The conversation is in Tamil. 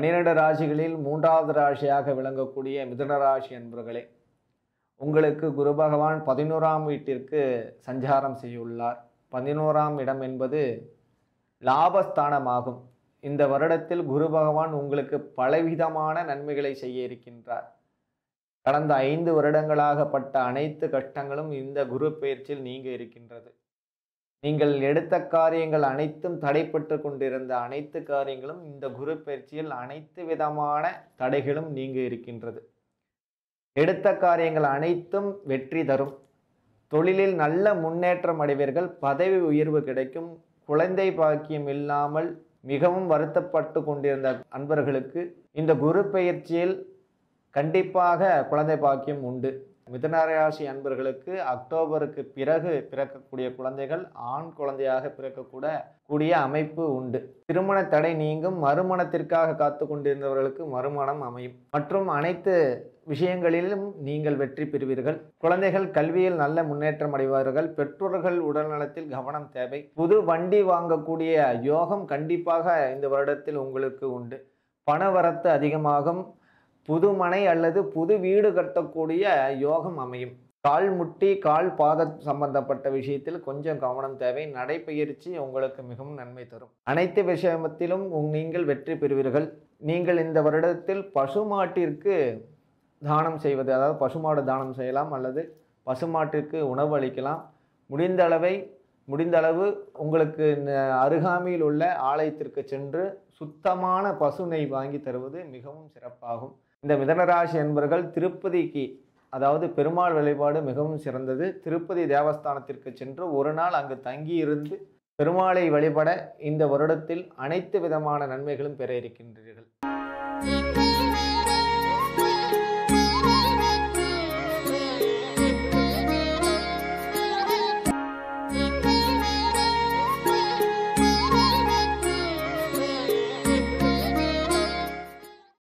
பன்னிரண்டு ராசிகளில் மூன்றாவது ராசியாக விளங்கக்கூடிய மிதுன ராசி என்பர்களே உங்களுக்கு குரு பகவான் பதினோராம் வீட்டிற்கு சஞ்சாரம் செய்துள்ளார் பதினோராம் இடம் என்பது லாபஸ்தானமாகும் இந்த வருடத்தில் குரு பகவான் உங்களுக்கு பலவிதமான நன்மைகளை செய்ய இருக்கின்றார் கடந்த ஐந்து வருடங்களாக பட்ட அனைத்து கஷ்டங்களும் இந்த குரு பயிற்சியில் நீங்க இருக்கின்றது நீங்கள் எடுத்த காரியங்கள் அனைத்தும் தடைப்பட்டு கொண்டிருந்த அனைத்து காரியங்களும் இந்த குரு பயிற்சியில் அனைத்து விதமான தடைகளும் நீங்க இருக்கின்றது எடுத்த காரியங்கள் அனைத்தும் வெற்றி தரும் தொழிலில் நல்ல முன்னேற்றம் அடைவீர்கள் பதவி உயர்வு கிடைக்கும் குழந்தை பாக்கியம் இல்லாமல் மிகவும் வருத்தப்பட்டு கொண்டிருந்த அன்பர்களுக்கு இந்த குரு பயிற்சியில் கண்டிப்பாக குழந்தை பாக்கியம் உண்டு மிதனராசி அன்பர்களுக்கு அக்டோபருக்கு பிறகு பிறக்கக்கூடிய குழந்தைகள் ஆண் குழந்தையாக பிறக்கக்கூட கூடிய அமைப்பு உண்டு திருமண தடை நீங்கும் மறுமணத்திற்காக காத்து கொண்டிருந்தவர்களுக்கு மறுமணம் அமையும் மற்றும் அனைத்து விஷயங்களிலும் நீங்கள் வெற்றி பெறுவீர்கள் குழந்தைகள் கல்வியில் நல்ல முன்னேற்றம் அடைவார்கள் பெற்றோர்கள் உடல்நலத்தில் கவனம் தேவை புது வண்டி வாங்கக்கூடிய யோகம் கண்டிப்பாக இந்த வருடத்தில் உங்களுக்கு உண்டு பணவரத்து அதிகமாகும் புது மனை அல்லது புது வீடு கட்டக்கூடிய யோகம் அமையும் கால் முட்டி கால் பாத சம்பந்தப்பட்ட விஷயத்தில் கொஞ்சம் கவனம் தேவை நடைப்பயிற்சி உங்களுக்கு மிகவும் நன்மை தரும் அனைத்து விஷயத்திலும் உங்- நீங்கள் வெற்றி பெறுவீர்கள் நீங்கள் இந்த வருடத்தில் பசுமாட்டிற்கு தானம் செய்வது அதாவது பசுமாடு தானம் செய்யலாம் அல்லது பசுமாட்டிற்கு உணவு அளிக்கலாம் முடிந்த அளவை முடிந்த அளவு உங்களுக்கு ந- அருகாமையில் உள்ள ஆலயத்திற்கு சென்று சுத்தமான பசு நெய் வாங்கி தருவது மிகவும் சிறப்பாகும் இந்த மிதனராசி என்பர்கள் திருப்பதிக்கு அதாவது பெருமாள் வழிபாடு மிகவும் சிறந்தது திருப்பதி தேவஸ்தானத்திற்கு சென்று ஒரு நாள் அங்கு தங்கி இருந்து பெருமாளை வழிபட இந்த வருடத்தில் அனைத்து விதமான நன்மைகளும் பெற இருக்கின்றீர்கள்